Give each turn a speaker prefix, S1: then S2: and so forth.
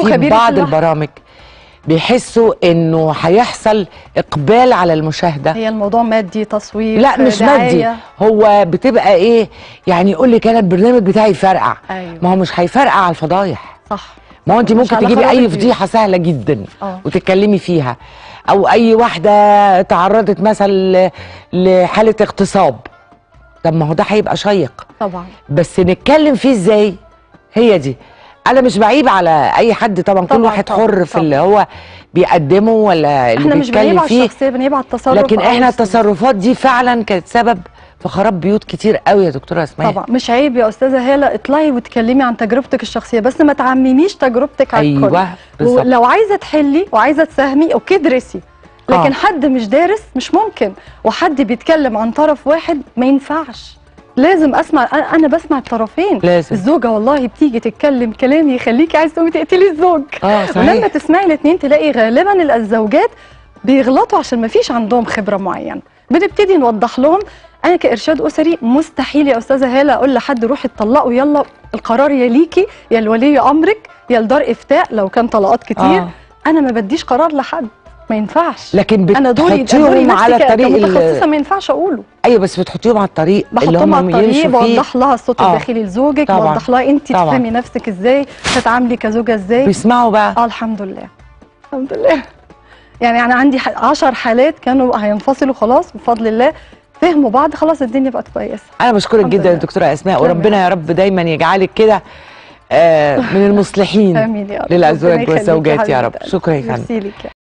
S1: في
S2: خبيرة
S1: بعض
S2: اللحن.
S1: البرامج بيحسوا انه هيحصل اقبال على المشاهده
S2: هي الموضوع مادي تصوير
S1: لا مش مادي
S2: دعاية.
S1: هو بتبقى ايه يعني يقول لك انا البرنامج بتاعي يفرقع
S2: أيوة.
S1: ما هو مش هيفرقع على الفضايح
S2: صح
S1: ما هو انت
S2: مش
S1: ممكن
S2: على
S1: تجيبي
S2: خراب
S1: اي
S2: البيوت.
S1: فضيحه سهله جدا
S2: اه.
S1: وتتكلمي فيها او اي واحده تعرضت مثلا ل- لحاله اغتصاب طب ما هو ده هيبقى شيق
S2: طبعا
S1: بس نتكلم فيه ازاي هي دي انا مش بعيب على اي حد طبعا, كل
S2: طبعاً،
S1: واحد
S2: طبعاً،
S1: حر في
S2: طبعاً.
S1: اللي هو بيقدمه ولا اللي
S2: احنا مش بنعيب
S1: بيتكلم
S2: على
S1: فيه
S2: الشخصيه بنعيب على التصرف
S1: لكن
S2: أو
S1: احنا
S2: السلوك.
S1: التصرفات دي فعلا كانت سبب في خراب بيوت كتير قوي يا دكتوره اسماء
S2: طبعا مش عيب يا استاذه هاله اطلعي وتكلمي عن تجربتك الشخصيه بس ما تعمميش تجربتك على الكل
S1: ايوه بالظبط
S2: ولو عايزه تحلي وعايزه تساهمي اوكي ادرسي لكن
S1: آه.
S2: حد مش دارس مش ممكن وحد بيتكلم عن طرف واحد ما ينفعش لازم اسمع أنا- انا بسمع الطرفين
S1: لازم.
S2: الزوجه والله بتيجي تتكلم كلام يخليكي عايز تقومي تقتلي الزوج
S1: اه
S2: ولما
S1: صحيح
S2: تسمعي الاثنين تلاقي غالبا الزوجات بيغلطوا عشان ما فيش عندهم خبره معينه بنبتدي نوضح لهم انا كارشاد اسري مستحيل يا استاذه هاله اقول لحد روحي اتطلقوا يلا القرار يا ليكي يا لولي امرك يا لدار افتاء لو كان طلقات كتير
S1: آه.
S2: انا ما بديش قرار لحد ما ينفعش
S1: لكن
S2: انا دوري دوري
S1: بتحطيهم
S2: نفسي
S1: على
S2: ك-
S1: الطريق ال-
S2: كمتخصصه ما ينفعش اقوله
S1: ايوه بس بتحطيهم على الطريق اللي
S2: بحطهم على
S1: هم
S2: الطريق
S1: يمشوا فيه
S2: بوضح لها الصوت
S1: آه.
S2: الداخلي لزوجك
S1: طبعاً.
S2: بوضح لها انت
S1: طبعاً.
S2: تفهمي نفسك ازاي تتعاملي كزوجه ازاي
S1: بيسمعوا بقى
S2: اه الحمد لله الحمد لله يعني انا عندي ح- عشر حالات كانوا هينفصلوا خلاص بفضل الله فهموا بعض خلاص الدنيا بقت كويسه
S1: انا بشكرك
S2: الحمد
S1: جدا يا
S2: لله.
S1: دكتوره اسماء
S2: شكراً
S1: وربنا
S2: يا
S1: يا رب دايما يجعلك كده آه، من المصلحين
S2: امين يا رب
S1: للازواج
S2: ربنا يخليكي
S1: والزوجات يا
S2: حبيبة
S1: رب
S2: قلبي.
S1: شكرا يا فندم
S2: ميرسي ليك